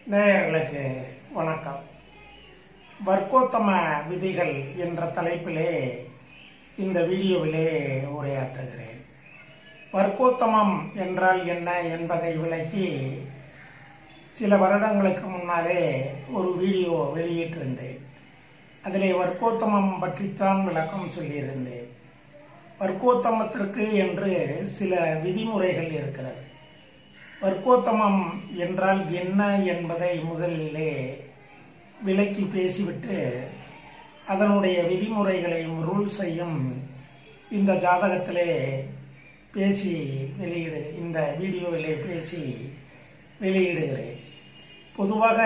நேயர்களுக்கு வணக்கம் வர்க்கோத்தம விதிகள் என்ற தலைப்பிலே இந்த வீடியோவிலே உரையாற்றுகிறேன் வர்க்கோத்தமம் என்றால் என்ன என்பதை விளக்கி சில வருடங்களுக்கு முன்னாலே ஒரு வீடியோ வெளியிட்டிருந்தேன் அதிலே வர்க்கோத்தமம் பற்றித்தான் விளக்கம் சொல்லியிருந்தேன் வர்க்கோத்தமத்திற்கு என்று சில விதிமுறைகள் இருக்கிறது வர்க்கோத்தமம் என்றால் என்ன என்பதை முதலிலே விளக்கி பேசிவிட்டு அதனுடைய விதிமுறைகளையும் ரூல்ஸையும் இந்த ஜாதகத்திலே பேசி வெளியிடு இந்த வீடியோவிலே பேசி வெளியிடுகிறேன் பொதுவாக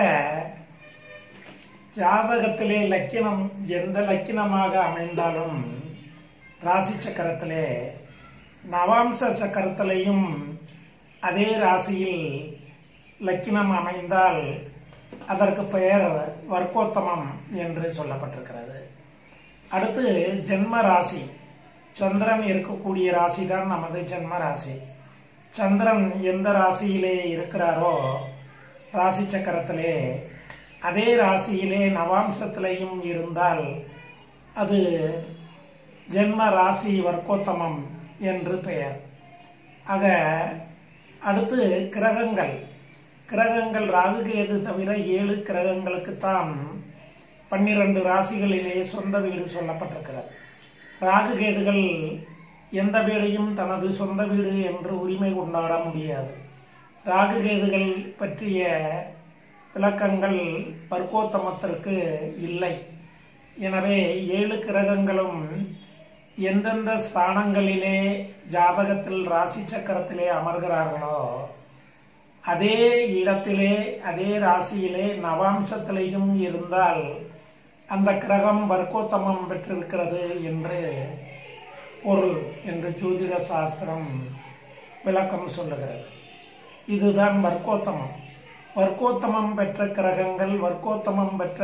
ஜாதகத்திலே லக்கினம் எந்த லக்கினமாக அமைந்தாலும் ராசி சக்கரத்திலே நவாம்ச சக்கரத்திலையும் அதே ராசியில் லக்கினம் அமைந்தால் அதற்கு பெயர் வர்க்கோத்தமம் என்று சொல்லப்பட்டிருக்கிறது அடுத்து ஜென்ம ராசி சந்திரன் இருக்கக்கூடிய ராசி தான் நமது ஜென்ம ராசி சந்திரன் எந்த ராசியிலே இருக்கிறாரோ ராசி சக்கரத்திலே அதே ராசியிலே நவாம்சத்திலையும் இருந்தால் அது ஜென்ம ராசி வர்க்கோத்தமம் என்று பெயர் ஆக அடுத்து கிரகங்கள் கிரகங்கள் ராகுகேது தவிர ஏழு கிரகங்களுக்குத்தான் பன்னிரண்டு ராசிகளிலே சொந்த வீடு சொல்லப்பட்டிருக்கிறது ராகுகேதுகள் எந்த வீடையும் தனது சொந்த வீடு என்று உரிமை கொண்டாட முடியாது ராகுகேதுகள் பற்றிய விளக்கங்கள் வர்க்கோத்தமத்திற்கு இல்லை எனவே ஏழு கிரகங்களும் எந்தெந்த ஸ்தானங்களிலே ஜாதகத்தில் ராசி சக்கரத்திலே அமர்கிறார்களோ அதே இடத்திலே அதே ராசியிலே நவாம்சத்திலேயும் இருந்தால் அந்த கிரகம் வர்க்கோத்தமம் பெற்றிருக்கிறது என்று பொருள் என்று ஜோதிட சாஸ்திரம் விளக்கம் சொல்லுகிறது இதுதான் வர்க்கோத்தமம் வர்க்கோத்தமம் பெற்ற கிரகங்கள் வர்க்கோத்தமம் பெற்ற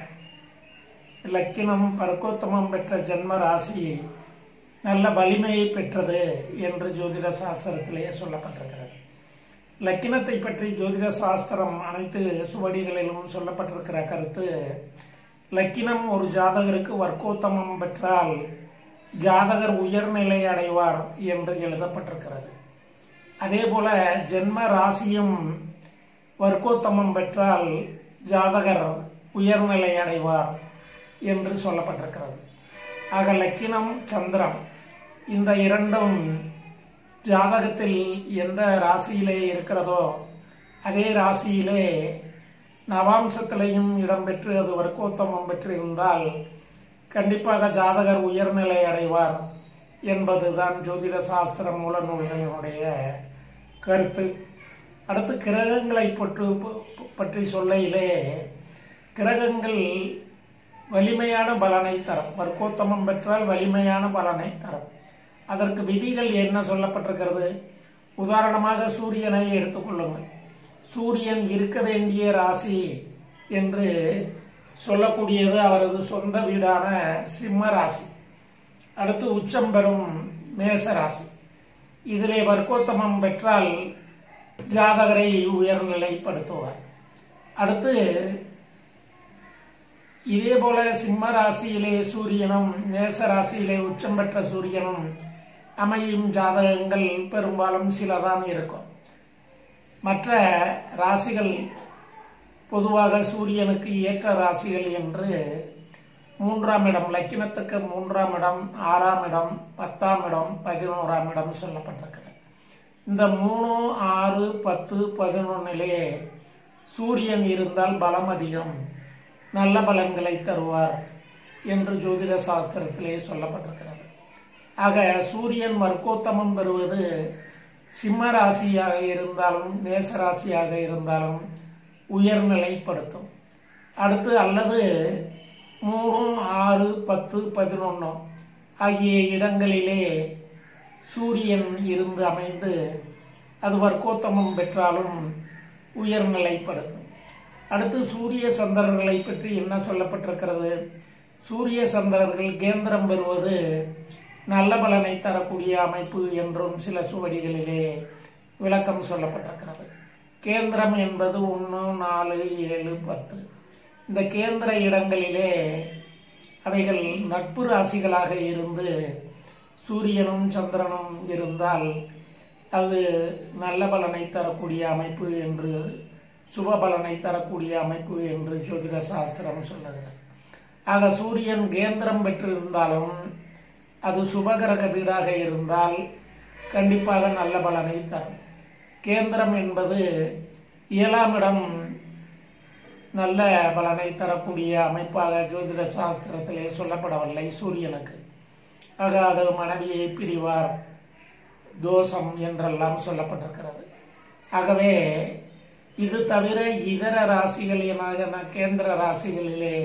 லக்கினம் வர்க்கோத்தமம் பெற்ற ஜென்ம ராசி நல்ல வலிமையை பெற்றது என்று ஜோதிட சாஸ்திரத்திலேயே சொல்லப்பட்டிருக்கிறது லக்கினத்தை பற்றி ஜோதிட சாஸ்திரம் அனைத்து சுவடிகளிலும் சொல்லப்பட்டிருக்கிற கருத்து லக்கினம் ஒரு ஜாதகருக்கு வர்க்கோத்தமம் பெற்றால் ஜாதகர் உயர்நிலை அடைவார் என்று எழுதப்பட்டிருக்கிறது அதே போல ஜென்ம ராசியும் வர்க்கோத்தமம் பெற்றால் ஜாதகர் உயர்நிலை அடைவார் என்று சொல்லப்பட்டிருக்கிறது ஆக லக்கினம் சந்திரம் இந்த இரண்டும் ஜாதகத்தில் எந்த ராசியிலே இருக்கிறதோ அதே ராசியிலே நவாம்சத்திலையும் இடம்பெற்று அது வர்க்கோத்தமம் பெற்றிருந்தால் கண்டிப்பாக ஜாதகர் உயர்நிலை அடைவார் என்பதுதான் ஜோதிட சாஸ்திர மூல நூல்களினுடைய கருத்து அடுத்து கிரகங்களை பற்று பற்றி சொல்லையிலே கிரகங்கள் வலிமையான பலனை தரும் வர்க்கோத்தமம் பெற்றால் வலிமையான பலனை தரும் அதற்கு விதிகள் என்ன சொல்லப்பட்டிருக்கிறது உதாரணமாக சூரியனை எடுத்துக்கொள்ளுங்கள் சூரியன் இருக்க வேண்டிய ராசி என்று சொல்லக்கூடியது அவரது சொந்த வீடான சிம்ம ராசி அடுத்து உச்சம் பெறும் மேச ராசி இதிலே வர்க்கோத்தமம் பெற்றால் ஜாதகரை உயர்நிலைப்படுத்துவார் அடுத்து இதே போல சிம்ம ராசியிலே சூரியனும் மேச ராசியிலே உச்சம் பெற்ற சூரியனும் அமையும் ஜாதகங்கள் பெரும்பாலும் சிலதான் இருக்கும் மற்ற ராசிகள் பொதுவாக சூரியனுக்கு ஏற்ற ராசிகள் என்று மூன்றாம் இடம் லக்கினத்துக்கு மூன்றாம் இடம் ஆறாம் இடம் பத்தாம் இடம் பதினோராம் இடம் சொல்லப்பட்டிருக்கிறது இந்த மூணு ஆறு பத்து பதினொன்னிலே சூரியன் இருந்தால் பலம் அதிகம் நல்ல பலன்களை தருவார் என்று ஜோதிட சாஸ்திரத்திலே சொல்லப்பட்டிருக்கிறது ஆக சூரியன் வர்க்கோத்தமம் பெறுவது சிம்ம ராசியாக இருந்தாலும் மேச ராசியாக இருந்தாலும் உயர்நிலைப்படுத்தும் அடுத்து அல்லது மூணு ஆறு பத்து பதினொன்று ஆகிய இடங்களிலே சூரியன் இருந்து அமைந்து அது வர்க்கோத்தமம் பெற்றாலும் உயர்நிலைப்படுத்தும் அடுத்து சூரிய சந்திரர்களை பற்றி என்ன சொல்லப்பட்டிருக்கிறது சூரிய சந்திரர்கள் கேந்திரம் பெறுவது நல்ல பலனை தரக்கூடிய அமைப்பு என்றும் சில சுவடிகளிலே விளக்கம் சொல்லப்பட்டிருக்கிறது கேந்திரம் என்பது ஒன்று நாலு ஏழு பத்து இந்த கேந்திர இடங்களிலே அவைகள் நட்பு ராசிகளாக இருந்து சூரியனும் சந்திரனும் இருந்தால் அது நல்ல பலனை தரக்கூடிய அமைப்பு என்று சுப பலனை தரக்கூடிய அமைப்பு என்று ஜோதிட சாஸ்திரம் சொல்லுகிறது ஆக சூரியன் கேந்திரம் பெற்றிருந்தாலும் அது சுபகிரக வீடாக இருந்தால் கண்டிப்பாக நல்ல பலனை தரும் கேந்திரம் என்பது ஏழாம் இடம் நல்ல பலனை தரக்கூடிய அமைப்பாக ஜோதிட சாஸ்திரத்திலே சொல்லப்படவில்லை சூரியனுக்கு ஆக அது மனைவியை பிரிவார் தோஷம் என்றெல்லாம் சொல்லப்பட்டிருக்கிறது ஆகவே இது தவிர இதர ராசிகள் என கேந்திர ராசிகளிலே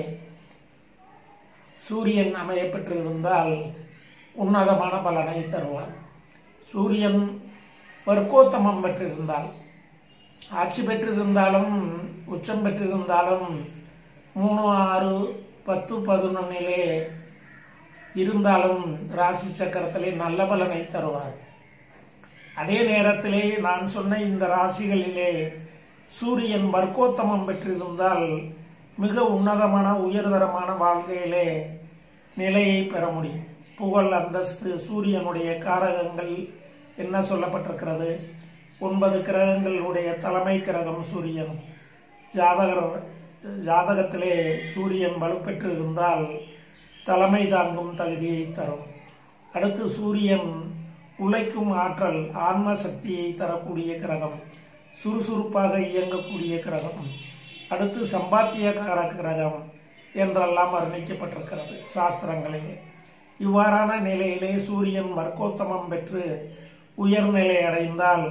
சூரியன் அமைய பெற்றிருந்தால் உன்னதமான பலனை தருவார் சூரியன் வர்க்கோத்தமம் பெற்றிருந்தால் ஆட்சி பெற்றிருந்தாலும் உச்சம் பெற்றிருந்தாலும் மூணு ஆறு பத்து பதினொன்னிலே இருந்தாலும் ராசி சக்கரத்திலே நல்ல பலனை தருவார் அதே நேரத்திலே நான் சொன்ன இந்த ராசிகளிலே சூரியன் வர்க்கோத்தமம் பெற்றிருந்தால் மிக உன்னதமான உயர்தரமான வாழ்க்கையிலே நிலையை பெற முடியும் புகழ் அந்தஸ்து சூரியனுடைய காரகங்கள் என்ன சொல்லப்பட்டிருக்கிறது ஒன்பது கிரகங்களுடைய தலைமை கிரகம் சூரியன் ஜாதகர் ஜாதகத்திலே சூரியன் வலுப்பெற்று இருந்தால் தலைமை தாங்கும் தகுதியை தரும் அடுத்து சூரியன் உழைக்கும் ஆற்றல் ஆன்ம சக்தியை தரக்கூடிய கிரகம் சுறுசுறுப்பாக இயங்கக்கூடிய கிரகம் அடுத்து சம்பாத்தியக்கார கிரகம் என்றெல்லாம் வர்ணிக்கப்பட்டிருக்கிறது சாஸ்திரங்களிலே இவ்வாறான நிலையிலே சூரியன் வர்க்கோத்தமம் பெற்று உயர்நிலை அடைந்தால்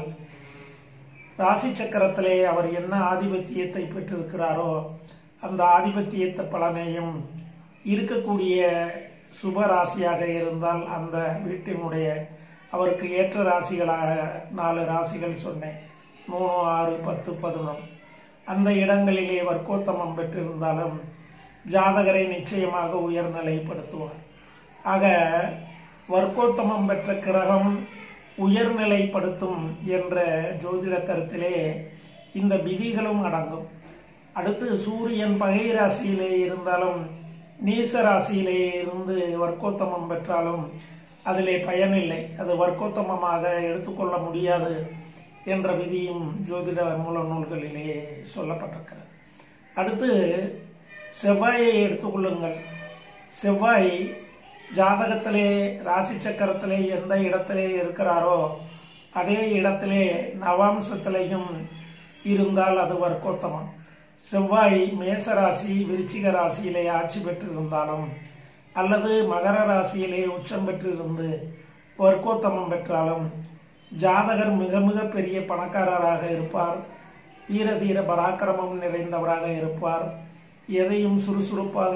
ராசி சக்கரத்திலே அவர் என்ன ஆதிபத்தியத்தை பெற்றிருக்கிறாரோ அந்த ஆதிபத்தியத்த பலனையும் இருக்கக்கூடிய சுப ராசியாக இருந்தால் அந்த வீட்டினுடைய அவருக்கு ஏற்ற ராசிகளாக நாலு ராசிகள் சொன்னேன் மூணு ஆறு பத்து பதினொன்று அந்த இடங்களிலே வர்க்கோத்தமம் பெற்றிருந்தாலும் ஜாதகரை நிச்சயமாக உயர்நிலைப்படுத்துவார் ஆக வர்க்கோத்தமம் பெற்ற கிரகம் உயர்நிலைப்படுத்தும் என்ற ஜோதிட கருத்திலே இந்த விதிகளும் அடங்கும் அடுத்து சூரியன் பகை ராசியிலே இருந்தாலும் நீச ராசியிலே இருந்து வர்க்கோத்தமம் பெற்றாலும் அதிலே பயனில்லை அது வர்க்கோத்தமமாக எடுத்துக்கொள்ள முடியாது என்ற விதியும் ஜோதிட மூல நூல்களிலே சொல்லப்பட்டிருக்கிறது அடுத்து செவ்வாயை எடுத்துக்கொள்ளுங்கள் செவ்வாய் ஜாதகத்திலே ராசி சக்கரத்திலே எந்த இடத்திலே இருக்கிறாரோ அதே இடத்திலே நவாம்சத்திலையும் இருந்தால் அது வர்க்கோத்தமம் செவ்வாய் மேச ராசி விருச்சிக ராசியிலே ஆட்சி பெற்றிருந்தாலும் அல்லது மகர ராசியிலே உச்சம் பெற்றிருந்து வர்க்கோத்தமம் பெற்றாலும் ஜாதகர் மிக மிக பெரிய பணக்காரராக இருப்பார் வீர தீர பராக்கிரமம் நிறைந்தவராக இருப்பார் எதையும் சுறுசுறுப்பாக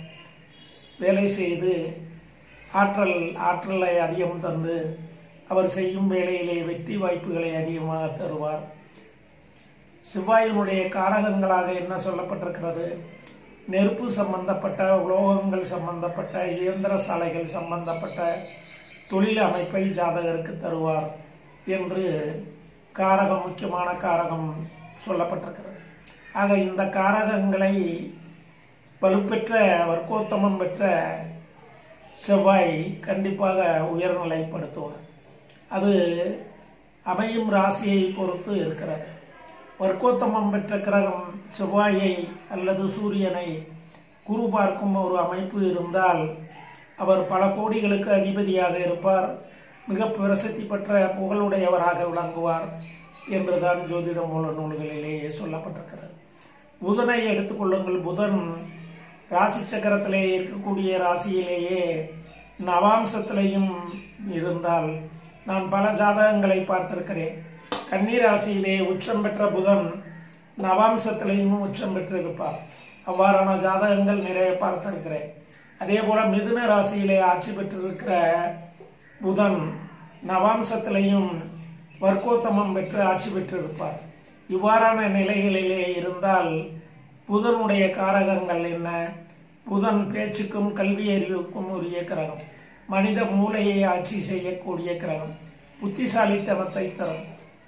வேலை செய்து ஆற்றல் ஆற்றலை அதிகம் தந்து அவர் செய்யும் வேலையிலே வெற்றி வாய்ப்புகளை அதிகமாக தருவார் செவ்வாயினுடைய காரகங்களாக என்ன சொல்லப்பட்டிருக்கிறது நெருப்பு சம்பந்தப்பட்ட உலோகங்கள் சம்பந்தப்பட்ட இயந்திர சாலைகள் சம்பந்தப்பட்ட தொழில் அமைப்பை ஜாதகருக்கு தருவார் என்று காரகம் முக்கியமான காரகம் சொல்லப்பட்டிருக்கிறது ஆக இந்த காரகங்களை வலுப்பெற்ற வர்க்கோத்தமம் பெற்ற செவ்வாய் கண்டிப்பாக உயர்நிலைப்படுத்துவார் அது அமையும் ராசியை பொறுத்து இருக்கிறது வர்க்கோத்தமம் பெற்ற கிரகம் செவ்வாயை அல்லது சூரியனை குரு பார்க்கும் ஒரு அமைப்பு இருந்தால் அவர் பல கோடிகளுக்கு அதிபதியாக இருப்பார் மிக பிரசித்தி பெற்ற புகழுடையவராக விளங்குவார் என்றுதான் ஜோதிட மூல நூல்களிலேயே சொல்லப்பட்டிருக்கிறது புதனை எடுத்துக்கொள்ளுங்கள் புதன் ராசி சக்கரத்திலே இருக்கக்கூடிய ராசியிலேயே நவாம்சத்திலையும் இருந்தால் நான் பல ஜாதகங்களை பார்த்திருக்கிறேன் கன்னி ராசியிலே உச்சம் பெற்ற புதன் நவாம்சத்திலையும் உச்சம் பெற்றிருப்பார் அவ்வாறான ஜாதகங்கள் நிறைய பார்த்திருக்கிறேன் அதே போல மிதுன ராசியிலே ஆட்சி பெற்றிருக்கிற புதன் நவாம்சத்திலையும் வர்க்கோத்தமம் பெற்று ஆட்சி பெற்றிருப்பார் இவ்வாறான நிலைகளிலே இருந்தால் புதனுடைய காரகங்கள் என்ன புதன் பேச்சுக்கும் கல்வி அறிவுக்கும் உரிய கிரகம் மனித மூளையை ஆட்சி செய்யக்கூடிய கிரகம் புத்திசாலித்தனத்தை தரும்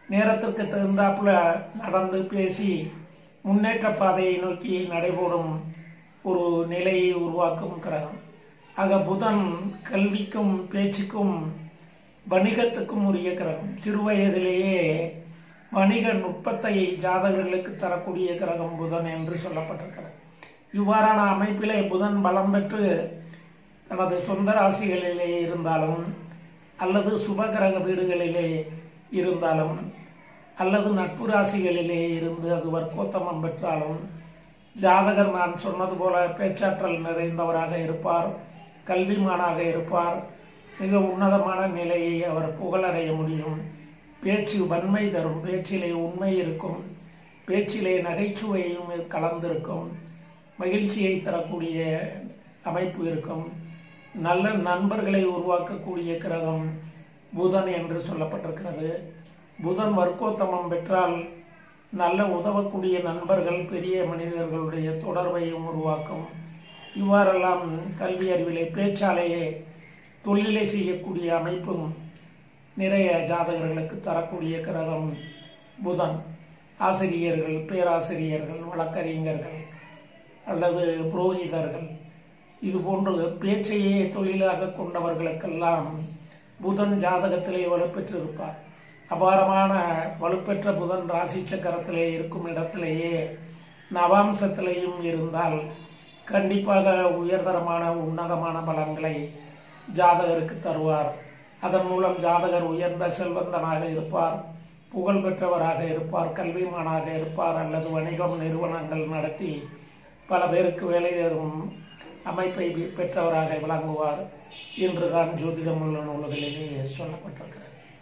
நேரத்திற்கு தகுந்தாப்புல நடந்து பேசி முன்னேற்ற பாதையை நோக்கி நடைபோடும் ஒரு நிலையை உருவாக்கும் கிரகம் ஆக புதன் கல்விக்கும் பேச்சுக்கும் வணிகத்துக்கும் உரிய கிரகம் சிறுவயதிலேயே வணிக நுட்பத்தை ஜாதகர்களுக்கு தரக்கூடிய கிரகம் புதன் என்று சொல்லப்பட்டிருக்கிறது இவ்வாறான அமைப்பிலே புதன் பலம் பெற்று தனது சொந்த ராசிகளிலே இருந்தாலும் அல்லது சுபகிரக வீடுகளிலே இருந்தாலும் அல்லது நட்பு ராசிகளிலே இருந்து அது வர்க்கோத்தமம் பெற்றாலும் ஜாதகர் நான் சொன்னது போல பேச்சாற்றல் நிறைந்தவராக இருப்பார் கல்விமானாக இருப்பார் மிக உன்னதமான நிலையை அவர் புகழடைய முடியும் பேச்சு வன்மை தரும் பேச்சிலே உண்மை இருக்கும் பேச்சிலே நகைச்சுவையும் கலந்திருக்கும் மகிழ்ச்சியை தரக்கூடிய அமைப்பு இருக்கும் நல்ல நண்பர்களை உருவாக்கக்கூடிய கிரகம் புதன் என்று சொல்லப்பட்டிருக்கிறது புதன் வர்க்கோத்தமம் பெற்றால் நல்ல உதவக்கூடிய நண்பர்கள் பெரிய மனிதர்களுடைய தொடர்பையும் உருவாக்கும் இவ்வாறெல்லாம் கல்வி அறிவிலே பேச்சாலேயே தொழிலை செய்யக்கூடிய அமைப்பும் நிறைய ஜாதகர்களுக்கு தரக்கூடிய கிரகம் புதன் ஆசிரியர்கள் பேராசிரியர்கள் வழக்கறிஞர்கள் அல்லது புரோகிதர்கள் இது போன்று பேச்சையே தொழிலாக கொண்டவர்களுக்கெல்லாம் புதன் ஜாதகத்திலே வலுப்பெற்றிருப்பார் அபாரமான வலுப்பெற்ற புதன் ராசி சக்கரத்திலே இருக்கும் இடத்திலேயே நவாம்சத்திலேயும் இருந்தால் கண்டிப்பாக உயர்தரமான உன்னதமான பலன்களை ஜாதகருக்கு தருவார் அதன் மூலம் ஜாதகர் உயர்ந்த செல்வந்தனாக இருப்பார் புகழ் பெற்றவராக இருப்பார் கல்விமானாக இருப்பார் அல்லது வணிகம் நிறுவனங்கள் நடத்தி பல பேருக்கு வேலை தரும் அமைப்பை பெற்றவராக விளங்குவார் என்றுதான் ஜோதிடம் உள்ள நூல்களிலே சொல்லப்பட்டிருக்கிறது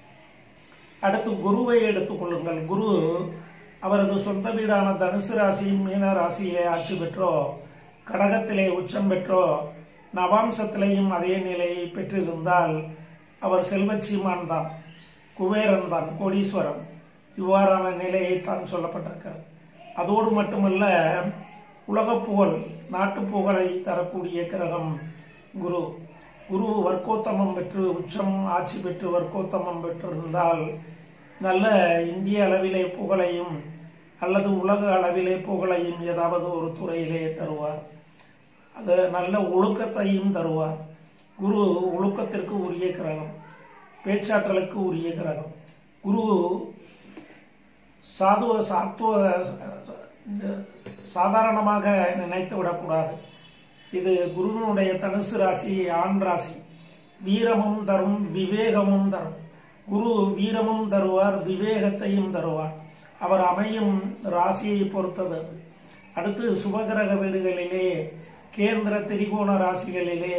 அடுத்து குருவை எடுத்துக்கொள்ளுங்கள் குரு அவரது சொந்த வீடான தனுசு ராசி மீன ராசியிலே ஆட்சி பெற்றோ கடகத்திலே உச்சம் பெற்றோ நவாம்சத்திலேயும் அதே நிலையை பெற்றிருந்தால் அவர் செல்வச்சீமான் தான் குபேரன் தான் கோடீஸ்வரன் இவ்வாறான நிலையை தான் சொல்லப்பட்டிருக்கிறது அதோடு மட்டுமல்ல உலக புகழ் நாட்டு புகழை தரக்கூடிய கிரகம் குரு குரு வர்க்கோத்தமம் பெற்று உச்சம் ஆட்சி பெற்று வர்க்கோத்தமம் பெற்றிருந்தால் நல்ல இந்திய அளவிலே புகழையும் அல்லது உலக அளவிலே புகழையும் ஏதாவது ஒரு துறையிலே தருவார் அது நல்ல ஒழுக்கத்தையும் தருவார் குரு ஒழுக்கத்திற்கு உரிய கிரகம் பேச்சாற்றலுக்கு உரிய கிரகம் குரு சாதுவ சாத்துவ சாதாரணமாக நினைத்து விடக்கூடாது இது குருவினுடைய தனுசு ராசி ஆண் ராசி வீரமும் தரும் விவேகமும் தரும் குரு வீரமும் தருவார் விவேகத்தையும் தருவார் அவர் அமையும் ராசியை பொறுத்தது அது அடுத்து சுபகிரக வீடுகளிலே கேந்திர திரிகோண ராசிகளிலே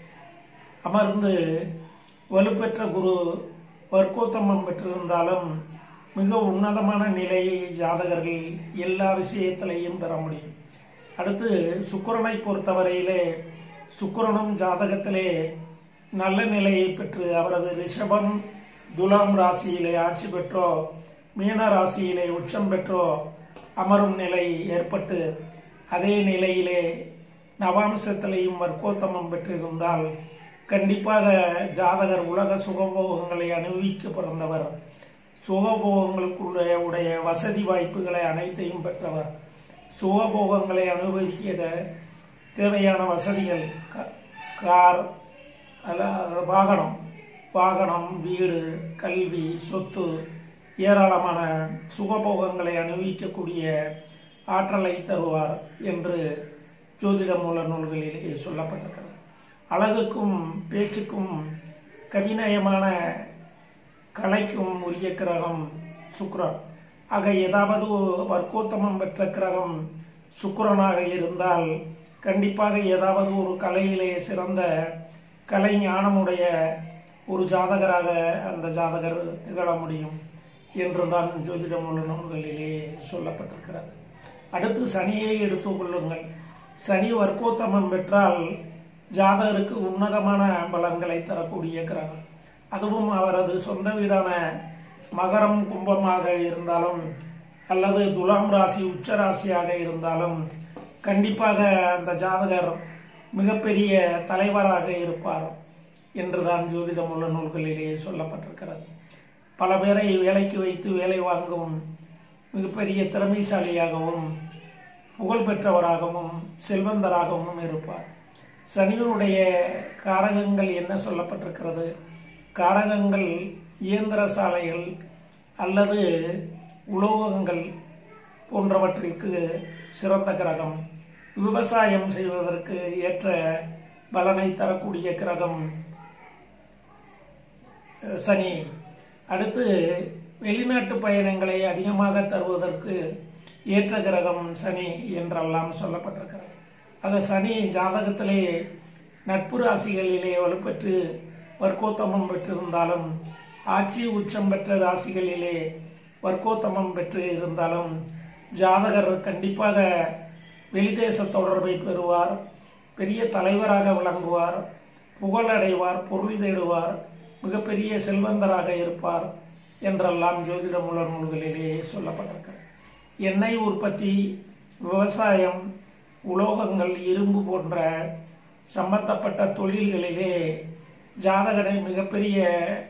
அமர்ந்து வலுப்பெற்ற குரு வர்க்கோத்தமம் பெற்றிருந்தாலும் மிக உன்னதமான நிலையை ஜாதகர்கள் எல்லா விஷயத்திலையும் பெற முடியும் அடுத்து சுக்கிரனை பொறுத்தவரையிலே சுக்கிரனும் ஜாதகத்திலே நல்ல நிலையை பெற்று அவரது ரிஷபம் துலாம் ராசியிலே ஆட்சி பெற்றோ மீன ராசியிலே உச்சம் பெற்றோ அமரும் நிலை ஏற்பட்டு அதே நிலையிலே நவாம்சத்திலையும் வர்க்கோத்தமம் பெற்றிருந்தால் கண்டிப்பாக ஜாதகர் உலக சுகபோகங்களை அனுபவிக்க பிறந்தவர் சுகபோகங்களுக்குடைய உடைய வசதி வாய்ப்புகளை அனைத்தையும் பெற்றவர் சுகபோகங்களை அனுபவிக்க தேவையான வசதிகள் கார் அல்ல வாகனம் வாகனம் வீடு கல்வி சொத்து ஏராளமான சுகபோகங்களை அனுபவிக்கக்கூடிய ஆற்றலை தருவார் என்று ஜோதிட மூல நூல்களிலே சொல்லப்பட்டிருக்கிறது அழகுக்கும் பேச்சுக்கும் கவிநயமான கலைக்கும் உரிய கிரகம் சுக்ரன் ஆக ஏதாவது வர்க்கோத்தமம் பெற்ற கிரகம் சுக்கிரனாக இருந்தால் கண்டிப்பாக ஏதாவது ஒரு கலையிலே சிறந்த கலை ஞானமுடைய ஒரு ஜாதகராக அந்த ஜாதகர் திகழ முடியும் என்றுதான் ஜோதிடம் உள்ள நூல்களிலே சொல்லப்பட்டிருக்கிறது அடுத்து சனியை எடுத்துக்கொள்ளுங்கள் சனி வர்க்கோத்தமம் பெற்றால் ஜாதகருக்கு உன்னதமான பலன்களை தரக்கூடிய கிரகம் அதுவும் அவரது சொந்த வீடான மகரம் கும்பமாக இருந்தாலும் அல்லது துலாம் ராசி உச்ச ராசியாக இருந்தாலும் கண்டிப்பாக அந்த ஜாதகர் மிகப்பெரிய தலைவராக இருப்பார் என்றுதான் ஜோதிடம் உள்ள நூல்களிலே சொல்லப்பட்டிருக்கிறது பல பேரை வேலைக்கு வைத்து வேலை வாங்கும் மிகப்பெரிய திறமைசாலியாகவும் புகழ் பெற்றவராகவும் செல்வந்தராகவும் இருப்பார் சனியினுடைய காரகங்கள் என்ன சொல்லப்பட்டிருக்கிறது காரகங்கள் இயந்திர சாலைகள் அல்லது உலோகங்கள் போன்றவற்றிற்கு சிறந்த கிரகம் விவசாயம் செய்வதற்கு ஏற்ற பலனை தரக்கூடிய கிரகம் அஹ், சனி அடுத்து வெளிநாட்டு பயணங்களை அதிகமாக தருவதற்கு ஏற்ற கிரகம் சனி என்றெல்லாம் சொல்லப்பட்டிருக்கிறது ஆக சனி ஜாதகத்திலே நட்பு ராசிகளிலே வலுப்பெற்று வர்க்கோத்தமம் பெற்றிருந்தாலும் ஆட்சி உச்சம் பெற்ற ராசிகளிலே வர்க்கோத்தமம் பெற்று இருந்தாலும் ஜாதகர் கண்டிப்பாக வெளிதேச தொடர்பை பெறுவார் பெரிய தலைவராக விளங்குவார் புகழடைவார் பொருள் தேடுவார் மிகப்பெரிய செல்வந்தராக இருப்பார் என்றெல்லாம் ஜோதிட மூல நூல்களிலே சொல்லப்பட்டிருக்கிறது எண்ணெய் உற்பத்தி விவசாயம் உலோகங்கள் இரும்பு போன்ற சம்பந்தப்பட்ட தொழில்களிலே ஜாதகனை மிகப்பெரிய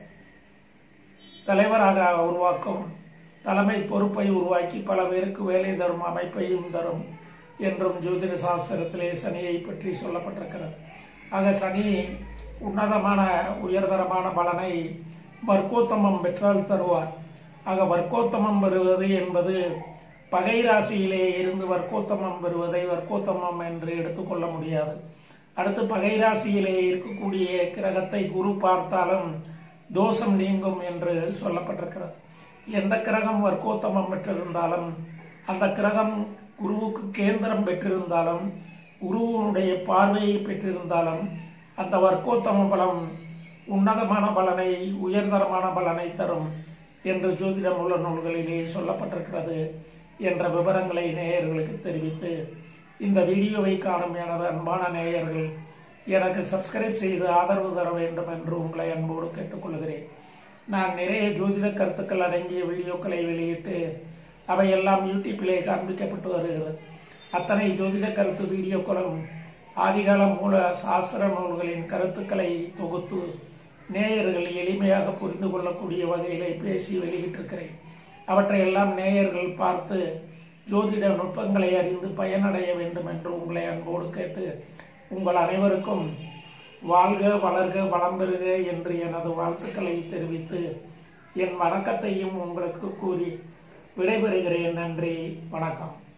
தலைவராக உருவாக்கும் தலைமை பொறுப்பை உருவாக்கி பல பேருக்கு வேலை தரும் அமைப்பையும் தரும் என்றும் ஜோதிட சாஸ்திரத்திலே சனியை பற்றி சொல்லப்பட்டிருக்கிறது ஆக சனி உன்னதமான உயர்தரமான பலனை வர்க்கோத்தமம் பெற்றால் தருவார் ஆக வர்க்கோத்தமம் பெறுவது என்பது பகை ராசியிலே இருந்து வர்க்கோத்தமம் பெறுவதை வர்க்கோத்தமம் என்று எடுத்துக்கொள்ள முடியாது அடுத்து பகை ராசியிலே இருக்கக்கூடிய கிரகத்தை குரு பார்த்தாலும் தோஷம் நீங்கும் என்று சொல்லப்பட்டிருக்கிறது எந்த கிரகம் வர்க்கோத்தமம் பெற்றிருந்தாலும் அந்த கிரகம் குருவுக்கு கேந்திரம் பெற்றிருந்தாலும் குருவினுடைய பார்வையை பெற்றிருந்தாலும் அந்த வர்க்கோத்தம பலம் உன்னதமான பலனை உயர்தரமான பலனை தரும் என்று ஜோதிடம் உள்ள நூல்களிலே சொல்லப்பட்டிருக்கிறது என்ற விவரங்களை நேயர்களுக்கு தெரிவித்து இந்த வீடியோவை காணும் எனது அன்பான நேயர்கள் எனக்கு சப்ஸ்கிரைப் செய்து ஆதரவு தர வேண்டும் என்று உங்களை அன்போடு கேட்டுக்கொள்கிறேன் நான் நிறைய ஜோதிட கருத்துக்கள் அடங்கிய வீடியோக்களை வெளியிட்டு அவையெல்லாம் யூடியூப்பிலே காண்பிக்கப்பட்டு வருகிறது அத்தனை ஜோதிட கருத்து வீடியோக்களும் ஆதிகால மூல சாஸ்திர நூல்களின் கருத்துக்களை தொகுத்து நேயர்கள் எளிமையாக புரிந்து கொள்ளக்கூடிய வகையிலே பேசி வெளியிட்டிருக்கிறேன் அவற்றையெல்லாம் நேயர்கள் பார்த்து ஜோதிட நுட்பங்களை அறிந்து பயனடைய வேண்டும் என்று உங்களை அன்போடு கேட்டு உங்கள் அனைவருக்கும் வாழ்க வளர்க வளம் பெறுக என்று எனது வாழ்த்துக்களை தெரிவித்து என் வணக்கத்தையும் உங்களுக்கு கூறி விடைபெறுகிறேன் நன்றி வணக்கம்